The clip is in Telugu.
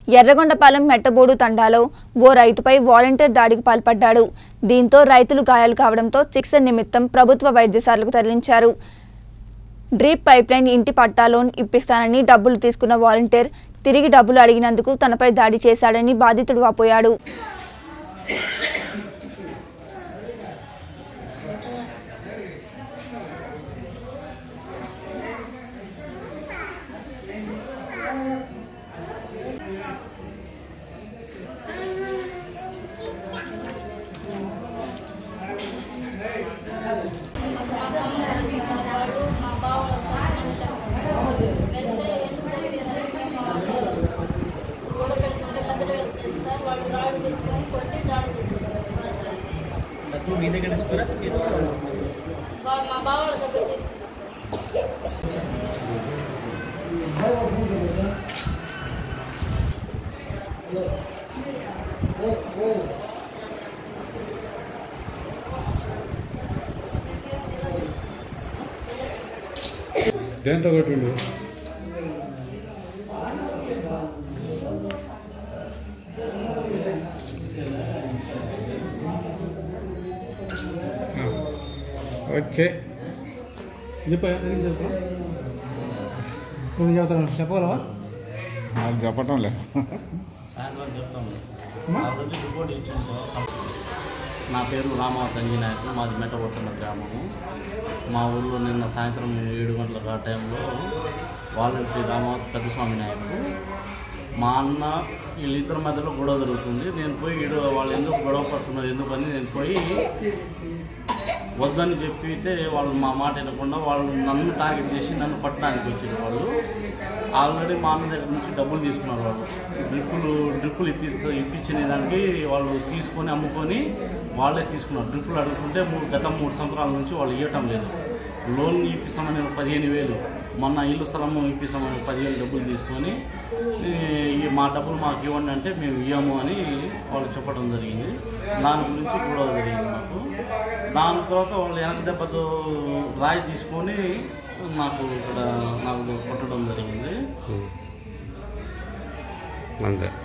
ఎర్రగొండపాలెం మెట్టబోడు తండాలో ఓ రైతుపై వాలంటీర్ దాడికి పాల్పడ్డాడు దీంతో రైతులు గాయాలు కావడంతో చికిత్స నిమిత్తం ప్రభుత్వ వైద్యశాలకు తరలించారు డ్రీప్ పైప్లైన్ ఇంటి పట్టా లోన్ ఇప్పిస్తానని డబ్బులు తీసుకున్న వాలంటీర్ తిరిగి డబ్బులు అడిగినందుకు తనపై దాడి చేశాడని బాధితుడు వాపోయాడు డబ్బులు మీ దగ్గర తీసుకోరా వా- మా బావ వాళ్ళ దగ్గర తీసుకున్నాం సార్ దేంతో కొట్టిండు ఓకే చెప్పా ఏం చెప్పా నువ్వు చెప్తాను చెప్పగలవా నాకు చెప్పటం లేదు సాయంత్రం చెప్తాము అమ్మా? ఆ రోజు రిపోర్ట్ ఇచ్చాము నా పేరు రామావతి అంజనాయకు మాది మెట్టబొట్టన గ్రామము మా ఊళ్ళో నిన్న సాయంత్రం ఏడు గంటలకు ఆ టైంలో వాలంటీ రామావతి పెద్దస్వామి నాయకు మా అన్న వీళ్ళిద్దరి మధ్యలో గొడవ జరుగుతుంది నేను పోయి ఈడు వాళ్ళు ఎందుకు గొడవ పడుతున్నారు ఎందుకని నేను పోయి వద్దని చెప్పితే వాళ్ళు మా మాట వినకుండా వాళ్ళు నన్ను టార్గెట్ చేసి నన్ను పట్టడానికి వచ్చారు వాళ్ళు ఆల్రెడీ మా అన్న దగ్గర నుంచి డబ్బులు తీసుకున్నారు వాళ్ళు డ్రిప్పులు డ్రిప్పులు ఇప్పి ఇప్పించిన దానికి వాళ్ళు తీసుకొని అమ్ముకొని వాళ్ళే తీసుకున్నారు డ్రిప్పులు అడుగుతుంటే మూడు గత మూడు సంవత్సరాల నుంచి వాళ్ళు ఇవ్వటం లేదు లోన్ ఇప్పిస్తామని పదిహేను వేలు మొన్న ఇల్లు స్థలము ఇప్పిస్తామని పదివేలు డబ్బులు తీసుకొని ఈ ఈ మా డబ్బులు మాకు ఇవ్వండి అంటే మేము ఇవ్వము అని వాళ్ళు చెప్పడం జరిగింది దాని గురించి గొడవ జరిగింది మాకు దాని తర్వాత వాళ్ళు వెనక దెబ్బతో రాయి తీసుకొని నాకు ఇక్కడ నాకు కొట్టడం జరిగింది అంతే